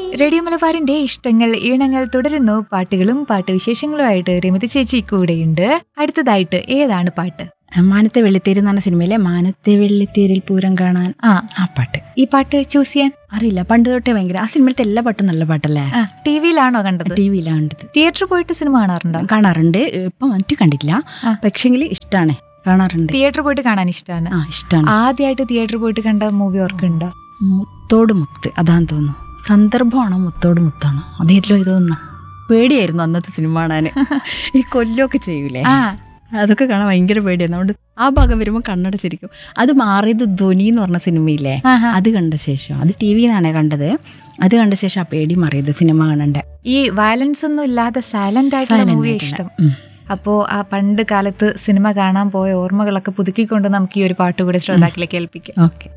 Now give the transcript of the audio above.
Radio മലബാറിന്റെ ഇഷ്ടങ്ങൾ ഈണങ്ങൾ തുടരുന്നു പാട്ടുകളും പാട്ടുവിശേഷങ്ങളുമായിട്ട് രമിത ചേച്ചി കൂടെയുണ്ട് അടുത്തതായിട്ട് ഏതാണ് പാട്ട് മാനത്തെ വെള്ളിത്തേരി എന്ന് പറഞ്ഞ സിനിമയിലെ മാനത്തെ വെള്ളിത്തേരിൽ പൂരം കാണാൻ ആ ആ പാട്ട് ഈ പാട്ട് ചൂസ് ചെയ്യാൻ അറിയില്ല പണ്ട് തൊട്ടേ ഭയങ്കര ആ സിനിമയിലത്തെ എല്ലാ പാട്ടും നല്ല പാട്ടല്ലേ ആ ടി വിയിലാണോ കണ്ടത് ടി വിയിലാണ് കണ്ടത് തിയേറ്ററിൽ പോയിട്ട് സിനിമ കാണാറുണ്ടോ കാണാറുണ്ട് ഇപ്പം മറ്റു കണ്ടിട്ടില്ല ആ. പക്ഷെങ്കിൽ ഇഷ്ടമാണ് കാണാറുണ്ട് തിയേറ്ററിൽ പോയിട്ട് കാണാൻ ഇഷ്ടമാണ് ആ ഇഷ്ടമാണ് ആദ്യമായിട്ട് തിയേറ്ററിൽ പോയിട്ട് കണ്ട മൂവി ഓർക്കുന്നുണ്ടോ മുത്തോട് മുത്ത് അതാന്ന് തോന്നുന്നു സന്ദർഭമാണോ മുത്തോട് മുത്താണോ അതേതിലോ ഇത് തോന്നുന്നു പേടിയായിരുന്നു അന്നത്തെ സിനിമ കാണാൻ ഈ കൊല്ലമൊക്കെ ചെയ്യൂലേ ആ അതൊക്കെ കാണാൻ ഭയങ്കര പേടിയായിരുന്നു അതുകൊണ്ട് ആ ഭാഗം വരുമ്പോൾ കണ്ണടച്ചിരിക്കും അത് മാറിയത് ധ്വനി എന്ന് പറഞ്ഞ സിനിമയില്ലേ ആഹാ. അത് കണ്ട ശേഷം അത് ടി വിന്നാണ് കണ്ടത് അത് കണ്ട ശേഷം ആ പേടി മാറിയത് സിനിമ കാണണ്ട ഈ വയലൻസ് ഒന്നും ഇല്ലാതെ സൈലന്റ് ആയിട്ടുള്ള Silent മൂവി ആയിട്ടുള്ള. ഇഷ്ടം ഉം. അപ്പോ ആ പണ്ട് കാലത്ത് സിനിമ കാണാൻ പോയ ഓർമ്മകളൊക്കെ പുതുക്കിക്കൊണ്ട് നമുക്ക് ഈ ഒരു പാട്ട് കൂടെ ശ്രോതാക്കളെ കേൾപ്പിക്കാം ഓക്കെ